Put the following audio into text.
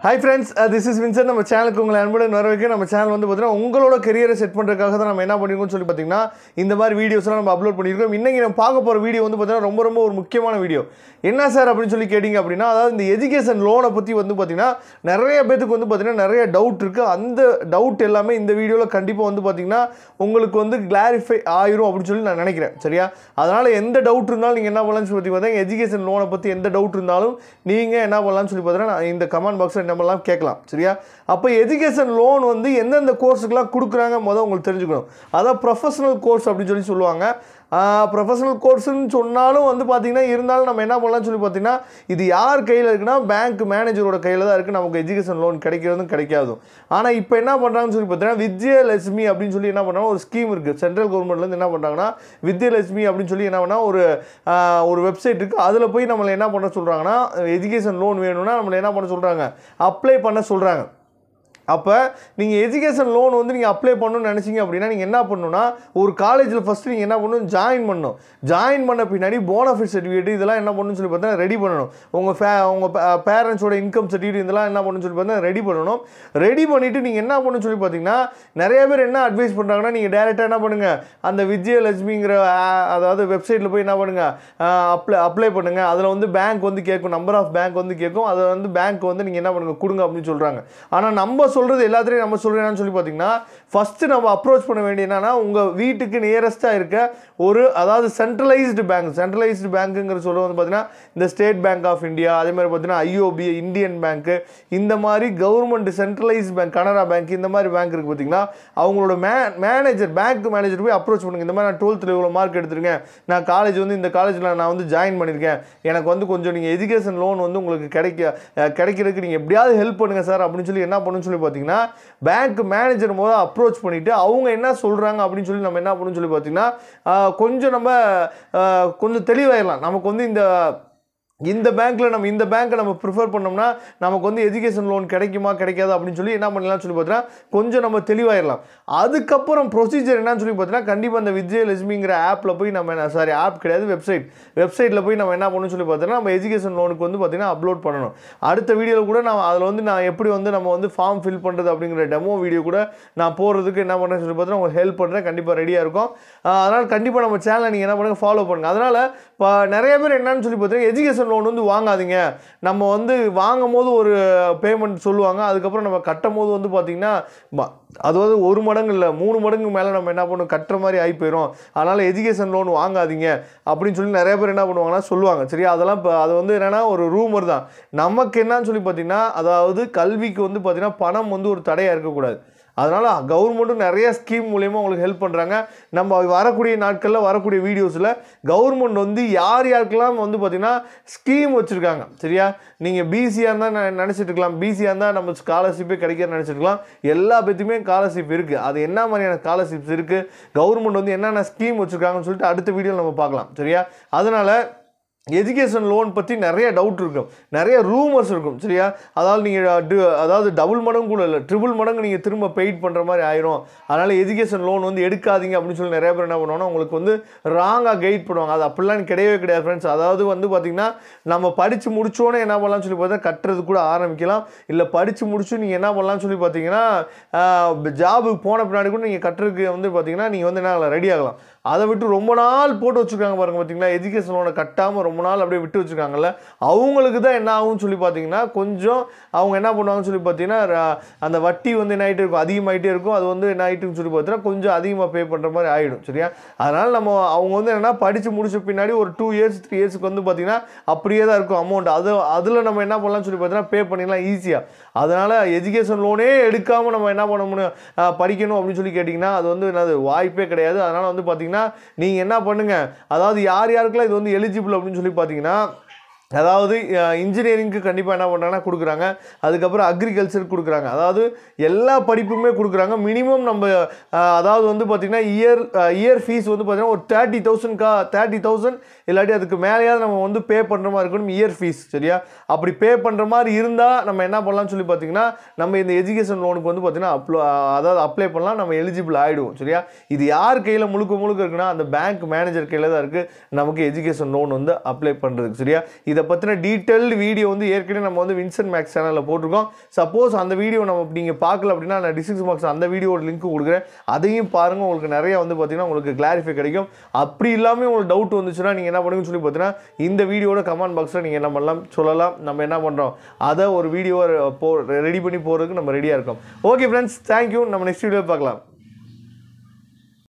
hi friends this is Vinson நம்ம சேனலுக்கு உங்களை அன்புடன் வரவேற்க நம்ம சேனல் வந்து பார்த்தீங்கன்னா உங்களோட கெரியரை செட் பண்ணுறதுக்காக தான் நம்ம என்ன பண்ணிருக்கோம்னு சொல்லி பார்த்தீங்கன்னா இந்த மாதிரி வீடியோஸ்லாம் நம்ம அப்லோட் பண்ணியிருக்கோம் இன்றைக்கி நம்ம பார்க்க போகிற வீடியோ வந்து பார்த்தீங்கன்னா ரொம்ப ரொம்ப ஒரு முக்கியமான வீடியோ என்ன சார் அப்படின்னு சொல்லி கேட்டிங்க அப்படின்னா அதாவது இந்த எஜுகேஷன் லோனை பற்றி வந்து பார்த்தீங்கன்னா நிறைய பேத்துக்கு வந்து பார்த்தீங்கன்னா நிறைய டவுட் இருக்குது அந்த டவுட் எல்லாமே இந்த வீடியோவில் கண்டிப்பாக வந்து பார்த்தீங்கன்னா உங்களுக்கு வந்து கிளாரிஃபை ஆயிரும் அப்படின்னு சொல்லி நான் நினைக்கிறேன் சரியா அதனால் எந்த டவுட் இருந்தாலும் நீங்கள் என்ன பண்ணலாம்னு சொல்லி பார்த்தீங்கன்னா எஜுகேஷன் லோனை பற்றி எந்த டவுட் இருந்தாலும் நீங்கள் என்ன பண்ணலாம்னு சொல்லி பார்த்தீங்கன்னா நான் இந்த கமெண்ட் பாக்ஸில் என்ன பண்ணலாம் கேட்கலாம் சரியா அப்போ எஜுகேஷன் லோன் வந்து எந்தெந்த கோர்ஸுக்கெலாம் கொடுக்குறாங்க முதல் உங்களுக்கு தெரிஞ்சுக்கணும் அதான் ப்ரொஃபஷனல் கோர்ஸ் அப்படின்னு சொல்லி சொல்லுவாங்க ப்ரொஃபஷனல் கோர்ஸ்னு சொன்னாலும் வந்து பார்த்தீங்கன்னா இருந்தாலும் நம்ம என்ன பண்ணலாம்னு சொல்லி பார்த்தீங்கன்னா இது யார் கையில் இருக்குன்னா பேங்க் மேனேஜரோட கையில் தான் இருக்குது நமக்கு எஜுகேஷன் லோன் கிடைக்கிறதும் கிடைக்காதும் ஆனால் இப்போ என்ன பண்ணுறாங்கன்னு சொல்லி பார்த்தீங்கன்னா வித்யலட்சுமி அப்படின்னு சொல்லி என்ன பண்ணுறாங்க ஒரு ஸ்கீம் இருக்குது சென்ட்ரல் கவர்மெண்ட்லேருந்து என்ன பண்ணுறாங்கன்னா வித்யலட்சுமி அப்படின்னு சொல்லி என்ன பண்ணா ஒரு ஆஹ், ஒரு வெப்சைட் இருக்குது அதில் போய் நம்மளை என்ன பண்ண சொல்கிறாங்கன்னா எஜுகேஷன் லோன் வேணும்னா நம்மளை என்ன பண்ண சொல்கிறாங்க அப்ளை பண்ண சொல்கிறாங்க அப்போ நீங்கள் எஜுகேஷன் லோன் வந்து நீங்கள் அப்ளை பண்ணணும்னு நினச்சிங்க அப்படின்னா நீங்கள் என்ன பண்ணணும்னா ஒரு காலேஜில் ஃபஸ்ட்டு நீங்கள் என்ன பண்ணணும் ஜாயின் பண்ணணும் ஜாயின் பண்ண பின்னாடி போனஃபிட் சர்டிஃபிகேட் இதெல்லாம் என்ன பண்ணணும்னு சொல்லி பார்த்தா ரெடி பண்ணணும் உங்கள் ஃபே உங்கள் பேரண்ட்ஸோட இன்கம் சர்டிஃபிகேட் இதெல்லாம் என்ன பண்ணணும்னு சொல்லி பார்த்தா ரெடி பண்ணணும் ரெடி பண்ணிவிட்டு நீங்கள் என்ன பண்ணணும்னு சொல்லி பார்த்தீங்கன்னா நிறைய பேர் என்ன அட்வைஸ் பண்ணுறாங்கன்னா நீங்கள் டேரெக்டாக என்ன பண்ணுங்கள் அந்த விஜயலட்சுமிங்கிற ஆ- அதாவது வெப்சைட்டில் போய் என்ன பண்ணுங்கள் அப்ளை அப்ளை பண்ணுங்கள் அதில் வந்து பேங்க் வந்து கேட்கும் நம்பர் ஆஃப் பேங்க் வந்து கேட்கும் அதை வந்து பேங்க் வந்து நீங்கள் என்ன பண்ணுங்க கொடுங்க அப்படின்னு சொல்கிறாங்க ஆனால் நம்ம சொல்கிறது எல்லாத்துலேயும் நம்ம சொல்கிறேன்னு சொல்லி பார்த்தீங்கன்னா ஃபஸ்ட்டு நம்ம அப்ரோச் பண்ண வேண்டிய என்னன்னா உங்கள் வீட்டுக்கு நியரஸ்ட்டாக இருக்க ஒரு அதாவது சென்ட்ரலைஸ்டு பேங்க் சென்ட்ரலைஸ்டு பேங்க்குங்கிற சொல்ல வந்து பார்த்தீங்கன்னா இந்த ஸ்டேட் பேங்க் ஆஃப் இந்தியா அதே மாதிரி பார்த்தீங்கன்னா ஐஓபி இந்தியன் பேங்க்கு இந்த மாதிரி government centralise bank Canara bank இந்த மாதிரி பேங்க் இருக்குது பார்த்தீங்களா அவங்களோட மே மேனேஜர் பேங்க் மேனேஜர் போய் அப்ரோச் பண்ணுங்க இந்த மாதிரி நான் டுவெல்த்தில் இவ்வளோ மார்க் எடுத்திருக்கேன் நான் காலேஜ் வந்து இந்த காலேஜில் நான் வந்து ஜாயின் பண்ணியிருக்கேன் எனக்கு வந்து கொஞ்சம் நீங்கள் எஜுகேஷன் லோன் வந்து உங்களுக்கு கிடைக்க அஹ், கிடைக்கிறதுக்கு நீங்கள் எப்படியாவது ஹெல்ப் பண்ணுங்கள் சார் அப்படின்னு சொல்லி என்ன பண்ணணும்னு சொல்லி பார்த்தீங்கன்னா பேங்க் மேனேஜர் முதல் அப்ரோச் பண்ணிவிட்டு அவங்க என்ன சொல்கிறாங்க அப்படின்னு சொல்லி நம்ம என்ன பண்ணணும்னு சொல்லி பார்த்தீங்கன்னா ஆஹ், கொஞ்சம் நம்ம ஆஹ், கொஞ்சம் தெளிவாயிடலாம் நமக்கு வந்து இந்த இந்த பேங்க்கில் நம்ம இந்த பேங்க்கை நம்ம ப்ரிஃபர் பண்ணோம்னா நமக்கு வந்து எஜுகேஷன் லோன் கிடைக்குமா கிடைக்காதா அப்படின்னு சொல்லி என்ன பண்ணலாம்னு சொல்லி பார்த்தீங்கன்னா கொஞ்சம் நம்ம தெளிவாயிடலாம் அதுக்கப்புறம் ப்ரொசீஜர் என்னன்னு சொல்லி பார்த்தீங்கன்னா கண்டிப்பாக அந்த விஜயலட்சுமிங்கிற ஆப்பில் போய் நம்ம என்ன சாரி ஆப் கிடையாது வெப்சைட் வெப்சைட்டில் போய் நம்ம என்ன பண்ணணும்னு சொல்லி பார்த்தீங்கன்னா நம்ம எஜுகேஷன் லோனுக்கு வந்து பார்த்தீங்கன்னா அப்லோட் பண்ணணும் அடுத்த வீடியோவில் கூட நான் அதில் வந்து நான் எப்படி வந்து நம்ம வந்து ஃபார்ம் ஃபில் பண்ணுறது அப்படிங்கிற டெமோ வீடியோ கூட நான் போடுறதுக்கு என்ன பண்ணுறேன்னு சொல்லி பார்த்தீங்கன்னா உங்களுக்கு ஹெல்ப் பண்ணுறேன் கண்டிப்பாக ரெடியாக இருக்கும் ஆஹ் அதனால் கண்டிப்பாக நம்ம சேனலை நீங்கள் என்ன பண்ணுங்கள் ஃபாலோ பண்ணுங்கள் அதனால் இப்போ நிறைய பேர் என்னன்னு சொல்லி பார்த்தீங்கன்னா எஜுகேஷன் லோன் வந்து வாங்காதீங்க நம்ம வந்து வாங்கும் போது ஒரு பேமெண்ட் சொல்லுவாங்க அதுக்கப்புறம் நம்ம கட்டும் போது வந்து பார்த்தீங்கன்னா ம- அதாவது ஒரு மடங்கு இல்லை மூணு மடங்கு மேலே நம்ம என்ன பண்ணும் கட்டுற மாதிரி ஆகி போயிடும் அதனால் எஜுகேஷன் லோன் வாங்காதீங்க அப்படின்னு சொல்லி நிறைய பேர் என்ன பண்ணுவாங்கன்னா சொல்லுவாங்க சரியா அதெல்லாம் இப்போ அது வந்து என்னென்னா ஒரு ரூமர் தான் நமக்கு என்னன்னு சொல்லி பார்த்தீங்கன்னா அதாவது கல்விக்கு வந்து பார்த்தீங்கன்னா பணம் வந்து ஒரு தடையாக இருக்கக்கூடாது அதனால் கவர்மெண்ட்டும் நிறைய ஸ்கீம் மூலயமா உங்களுக்கு ஹெல்ப் பண்ணுறாங்க நம்ம வரக்கூடிய நாட்களில் வரக்கூடிய வீடியோஸில் கவர்மெண்ட் வந்து யார் யாருக்கெல்லாம் வந்து பார்த்திங்கன்னா ஸ்கீம் வச்சுருக்காங்க சரியா நீங்கள் பிசியாக இருந்தால் நான் நினச்சிட்டு இருக்கலாம் பிசியாக இருந்தால் நம்ம ஸ்காலர்ஷிப்பே கிடைக்கிறன்னு நினச்சிட்டு இருக்கலாம் எல்லா பேத்துக்குமே ஸ்காலர்ஷிப் இருக்குது அது என்ன மாதிரியான ஸ்காலர்ஷிப்ஸ் இருக்குது கவர்மெண்ட் வந்து என்னென்ன ஸ்கீம் வச்சுருக்காங்கன்னு சொல்லிட்டு அடுத்த வீடியோவில் நம்ம பார்க்கலாம் சரியா அதனால் எஜுகேஷன் லோன் பற்றி நிறைய டவுட் இருக்கும் நிறைய ரூமர்ஸ் இருக்கும் சரியா அதாவது நீங்கள் அதாவது டபுள் மடங்கு கூட இல்லை ட்ரிபிள் மடங்கு நீங்கள் திரும்ப பெய்ட் பண்ணுற மாதிரி ஆயிரும் அதனால் எஜுகேஷன் லோன் வந்து எடுக்காதீங்க அப்படின்னு சொல்லி நிறைய பேர் என்ன பண்ணுவாங்கன்னா உங்களுக்கு வந்து ராங்காக கைட் பண்ணுவாங்க அது அப்படிலாம் கிடையவே கிடையாது ஃப்ரெண்ட்ஸ் அதாவது வந்து பார்த்திங்கன்னா நம்ம படித்து முடிச்சோன்னே என்ன பண்ணலாம்னு சொல்லி பார்த்தா கட்டுறது கூட ஆரம்பிக்கலாம் இல்லை படித்து முடிச்சு நீங்கள் என்ன பண்ணலாம்னு சொல்லி பார்த்தீங்கன்னா ஜாபுக்கு போன பின்னாடி கூட நீங்கள் கட்டுறதுக்கு வந்து பார்த்தீங்கன்னா நீங்கள் வந்து என்ன ரெடி ஆகலாம் அதை விட்டு ரொம்ப நாள் போட்டு வச்சுருக்காங்க பாருங்க பார்த்தீங்களா எஜுகேஷன் லோனை கட்டாமல் ரொம்ப நாள் அப்படியே விட்டு வச்சுருக்காங்கல்ல அவங்களுக்கு தான் என்ன ஆகும்னு சொல்லி பார்த்தீங்கன்னா கொஞ்சம் அவங்க என்ன பண்ணுவாங்கன்னு சொல்லி பார்த்தீங்கன்னா ர- அந்த வட்டி வந்து என்ன ஆகிட்டே இருக்கும் அதிகமாகிட்டே இருக்கும் அது வந்து என்ன ஆகிட்டுன்னு சொல்லி பார்த்தீங்கன்னா கொஞ்சம் அதிகமாக பே பண்ணுற மாதிரி ஆகிடும் சரியா அதனால் நம்ம அவங்க வந்து என்னென்னா படித்து முடிச்ச பின்னாடி ஒரு டூ இயர்ஸ் த்ரீ இயர்ஸ்க்கு வந்து பார்த்தீங்கன்னா அப்படியே தான் இருக்கும் அமௌண்ட் அது அதில் நம்ம என்ன பண்ணலாம்னு சொல்லி பார்த்தீங்கன்னா பே பண்ணிடலாம் ஈஸியாக அதனால் எஜுகேஷன் லோனே எடுக்காமல் நம்ம என்ன பண்ண முடியும் அஹ், படிக்கணும் அப்படின்னு சொல்லி கேட்டிங்கன்னா அது வந்து என்னது வாய்ப்பே கிடையாது அதனால் வந்து பார்த்தீங்கன்னா நீங்கள் என்ன பண்ணுங்கள் அதாவது யார் யாருக்கெல்லாம் இது வந்து எலிஜிபிள் அப்படின்னு சொல்லி பார்த்தீங்கன்னா அதாவது இன்ஜினியரிங்க்கு கண்டிப்பாக என்ன பண்ணுறாங்கன்னா கொடுக்குறாங்க அதுக்கப்புறம் அக்ரிகல்ச்சர் கொடுக்குறாங்க அதாவது எல்லா படிப்புமே கொடுக்குறாங்க மினிமம் நம்ம அஹ், அதாவது வந்து பார்த்திங்கன்னா இயர் இயர் ஃபீஸ் வந்து பார்த்திங்கன்னா ஒரு தேர்ட்டி தௌசண்ட்கா தேர்ட்டி தௌசண்ட் இல்லாட்டி அதுக்கு மேலேயாவது நம்ம வந்து பே பண்ணுற மாதிரி இருக்கணும் இயர் ஃபீஸ் சரியா அப்படி பே பண்ணுற மாதிரி இருந்தால் நம்ம என்ன பண்ணலாம்னு சொல்லி பார்த்தீங்கன்னா நம்ம இந்த எஜுகேஷன் லோனுக்கு வந்து பார்த்திங்கன்னா அப்ளோ அதாவது அப்ளை பண்ணலாம் நம்ம எலிஜிபிள் ஆகிடுவோம் சரியா இது யார் கையில் முழுக்க முழுக்க இருக்குன்னா அந்த பேங்க் மேனேஜர் கையில் தான் இருக்குது நமக்கு எஜுகேஷன் லோன் வந்து அப்ளை பண்ணுறதுக்கு சரியா இதை இதை பற்றின டீட்டெயில்டு வீடியோ வந்து ஏற்கனவே நம்ம வந்து வின்சென்ட் மேக்ஸ் சேனலில் போட்டிருக்கோம் சப்போஸ் அந்த வீடியோ நம்ம நீங்கள் பார்க்கல அப்படின்னா நான் டிஸ்கிரிப்ஷன் பாக்ஸ் அந்த வீடியோட லிங்க் கொடுக்குறேன் அதையும் பாருங்கள் உங்களுக்கு நிறைய வந்து பார்த்தீங்கன்னா உங்களுக்கு கிளாரிஃபை கிடைக்கும் அப்படி இல்லாமல் உங்களுக்கு டவுட் வந்துச்சுன்னா நீங்கள் என்ன பண்ணுங்கன்னு சொல்லி பார்த்தீங்கன்னா இந்த வீடியோட கமெண்ட் பாக்ஸில் நீங்கள் என்ன பண்ணலாம் சொல்லலாம் நம்ம என்ன பண்ணுறோம் அதை ஒரு வீடியோவை போ ரெடி பண்ணி போகிறதுக்கு நம்ம ரெடியாக இருக்கோம் ஓகே ஃப்ரெண்ட்ஸ் தேங்க்யூ நம்ம நெக்ஸ்ட் வீடியோ பார்க்கலாம்